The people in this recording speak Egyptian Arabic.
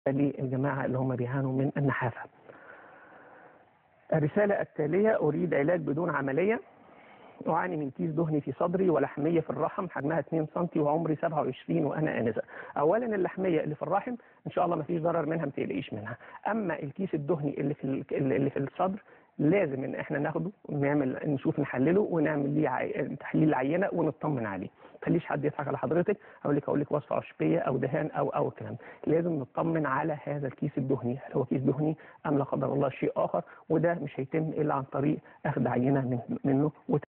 للجماعه اللي هم بيعانوا من النحافه. الرساله التاليه اريد علاج بدون عمليه أعاني من كيس دهني في صدري ولحمية في الرحم حجمها 2 سم وعمري 27 وأنا آنسة. أولا اللحمية اللي في الرحم إن شاء الله ما فيش ضرر منها ما تقلقيش منها. أما الكيس الدهني اللي في ال- اللي في الصدر لازم ان احنا ناخده ونعمل نشوف نحلله ونعمل ليه عي... تحليل العينه ونطمن عليه ما تخليش حد يضحك على حضرتك اقول لك اقول لك وصفه عشبيه او دهان او او الكلام لازم نطمن على هذا الكيس الدهني هل هو كيس دهني ام لا قدر الله شيء اخر وده مش هيتم الا عن طريق اخذ عينه من منه وت...